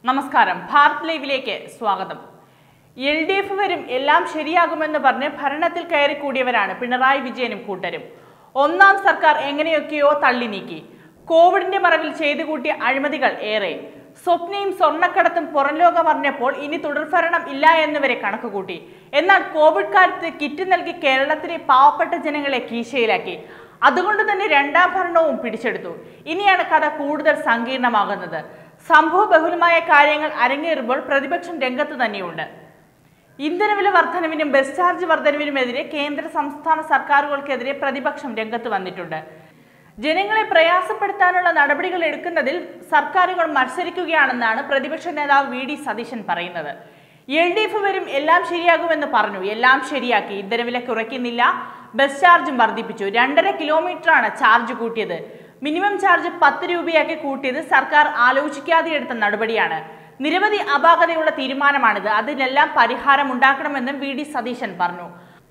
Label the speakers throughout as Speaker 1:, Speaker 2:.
Speaker 1: നമസ്കാരം ഭാരത് ലൈവിലേക്ക് സ്വാഗതം എൽ ഡി എഫ് വരും എല്ലാം ശരിയാകുമെന്ന് പറഞ്ഞ് ഭരണത്തിൽ കയറി കൂടിയവരാണ് പിണറായി വിജയനും കൂട്ടരും ഒന്നാം സർക്കാർ എങ്ങനെയൊക്കെയോ തള്ളി നീക്കി കോവിഡിന്റെ മറവിൽ ചെയ്തു കൂട്ടിയ അഴിമതികൾ ഏറെ സ്വപ്നയും സ്വർണ്ണക്കടത്തും പുറം ലോകം അറിഞ്ഞപ്പോൾ ഇനി തുടർഭരണം ഇല്ല എന്നിവരെ കണക്കുകൂട്ടി എന്നാൽ കോവിഡ് കാലത്ത് കിറ്റ് നൽകി കേരളത്തിലെ പാവപ്പെട്ട ജനങ്ങളെ കീശയിലാക്കി അതുകൊണ്ട് തന്നെ രണ്ടാം ഭരണവും പിടിച്ചെടുത്തു ഇനിയാണ് കഥ കൂടുതൽ സങ്കീർണമാകുന്നത് സംഭവ ബഹുലമായ കാര്യങ്ങൾ അരങ്ങേറുമ്പോൾ പ്രതിപക്ഷം രംഗത്ത് തന്നെയുണ്ട് ഇന്ധനവില വർധനവിനും ബസ് ചാർജ് വർധനവിനുമെതിരെ കേന്ദ്ര സംസ്ഥാന സർക്കാരുകൾക്കെതിരെ പ്രതിപക്ഷം രംഗത്ത് വന്നിട്ടുണ്ട് ജനങ്ങളെ പ്രയാസപ്പെടുത്താനുള്ള നടപടികൾ എടുക്കുന്നതിൽ സർക്കാരുകൾ മത്സരിക്കുകയാണെന്നാണ് പ്രതിപക്ഷ നേതാവ് വി ഡി സതീശൻ പറയുന്നത് എൽ ഡി എഫ് വരും എല്ലാം ശരിയാകുമെന്ന് പറഞ്ഞു എല്ലാം ശരിയാക്കി ഇന്ധനവില കുറയ്ക്കുന്നില്ല ബസ് ചാർജും വർദ്ധിപ്പിച്ചു രണ്ടര കിലോമീറ്ററാണ് ചാർജ് കൂട്ടിയത് മിനിമം ചാർജ് പത്ത് രൂപയാക്കി കൂട്ടിയത് സർക്കാർ ആലോചിക്കാതെ എടുത്ത നടപടിയാണ് നിരവധി അപാകതയുള്ള തീരുമാനമാണിത് അതിനെല്ലാം പരിഹാരം ഉണ്ടാക്കണമെന്നും വി ഡി സതീശൻ പറഞ്ഞു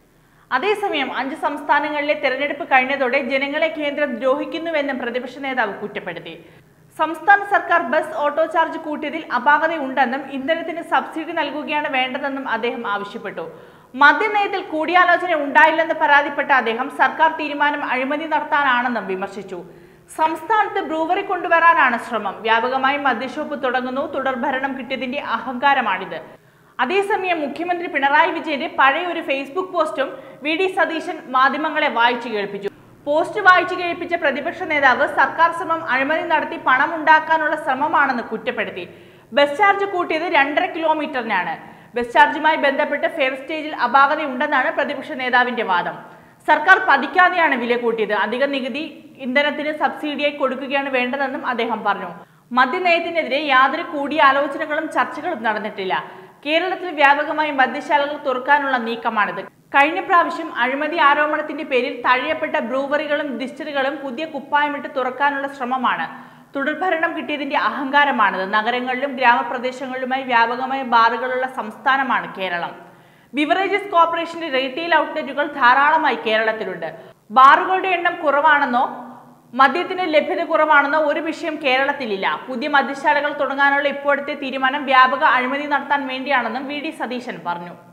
Speaker 1: അതേസമയം അഞ്ച് സംസ്ഥാനങ്ങളിലെ തെരഞ്ഞെടുപ്പ് കഴിഞ്ഞതോടെ ജനങ്ങളെ കേന്ദ്രം ദ്രോഹിക്കുന്നുവെന്നും പ്രതിപക്ഷ നേതാവ് കുറ്റപ്പെടുത്തി സംസ്ഥാന സർക്കാർ ബസ് ഓട്ടോ ചാർജ് കൂട്ടിയതിൽ അപാകതയുണ്ടെന്നും ഇന്ധനത്തിന് സബ്സിഡി നൽകുകയാണ് വേണ്ടതെന്നും അദ്ദേഹം ആവശ്യപ്പെട്ടു മദ്യനയത്തിൽ കൂടിയാലോചന ഉണ്ടായില്ലെന്ന് പരാതിപ്പെട്ട അദ്ദേഹം സർക്കാർ തീരുമാനം അഴിമതി നടത്താനാണെന്നും വിമർശിച്ചു സംസ്ഥാനത്ത് ബ്രൂവറി കൊണ്ടുവരാനാണ് ശ്രമം വ്യാപകമായി മദ്യഷോപ്പ് തുടങ്ങുന്നു തുടർഭരണം കിട്ടിയതിന്റെ അഹങ്കാരമാണിത് അതേസമയം മുഖ്യമന്ത്രി പിണറായി വിജയന്റെ പഴയ ഒരു ഫേസ്ബുക്ക് പോസ്റ്റും വി ഡി സതീശൻ മാധ്യമങ്ങളെ വായിച്ചു കേൾപ്പിച്ചു പോസ്റ്റ് വായിച്ചു കേൾപ്പിച്ച പ്രതിപക്ഷ നേതാവ് സർക്കാർ ശ്രമം അഴിമതി നടത്തി പണം ഉണ്ടാക്കാനുള്ള ശ്രമമാണെന്ന് കുറ്റപ്പെടുത്തി ബസ് ചാർജ് കൂട്ടിയത് രണ്ടര കിലോമീറ്ററിനാണ് ബസ് ചാർജുമായി ബന്ധപ്പെട്ട് ഫെയർ സ്റ്റേജിൽ അപാകതയുണ്ടെന്നാണ് പ്രതിപക്ഷ നേതാവിന്റെ വാദം സർക്കാർ പതിക്കാതെയാണ് വില കൂട്ടിയത് അധിക നികുതി ഇന്ധനത്തിന് സബ്സിഡിയായി കൊടുക്കുകയാണ് വേണ്ടതെന്നും അദ്ദേഹം പറഞ്ഞു മദ്യനയത്തിനെതിരെ യാതൊരു കൂടിയാലോചനകളും ചർച്ചകളും നടന്നിട്ടില്ല കേരളത്തിൽ വ്യാപകമായി മദ്യശാലകൾ തുറക്കാനുള്ള നീക്കമാണിത് കഴിഞ്ഞ പ്രാവശ്യം അഴിമതി ആരോപണത്തിന്റെ പേരിൽ തഴയപ്പെട്ട ബ്രൂവറികളും ഡിസ്റ്ററികളും പുതിയ കുപ്പായമിട്ട് തുറക്കാനുള്ള ശ്രമമാണ് തുടർഭരണം കിട്ടിയതിന്റെ അഹങ്കാരമാണിത് നഗരങ്ങളിലും ഗ്രാമപ്രദേശങ്ങളിലുമായി വ്യാപകമായ ബാറുകളുള്ള സംസ്ഥാനമാണ് കേരളം ബിവറേജസ് കോർപ്പറേഷന്റെ റീറ്റെയിൽ ഔട്ട്ലെറ്റുകൾ ധാരാളമായി കേരളത്തിലുണ്ട് ബാറുകളുടെ എണ്ണം കുറവാണെന്നോ മദ്യത്തിന് ലഭ്യത കുറവാണെന്നോ ഒരു വിഷയം കേരളത്തിലില്ല പുതിയ മദ്യശാലകൾ തുടങ്ങാനുള്ള ഇപ്പോഴത്തെ തീരുമാനം വ്യാപക അഴിമതി നടത്താൻ വേണ്ടിയാണെന്നും വി ഡി സതീശൻ പറഞ്ഞു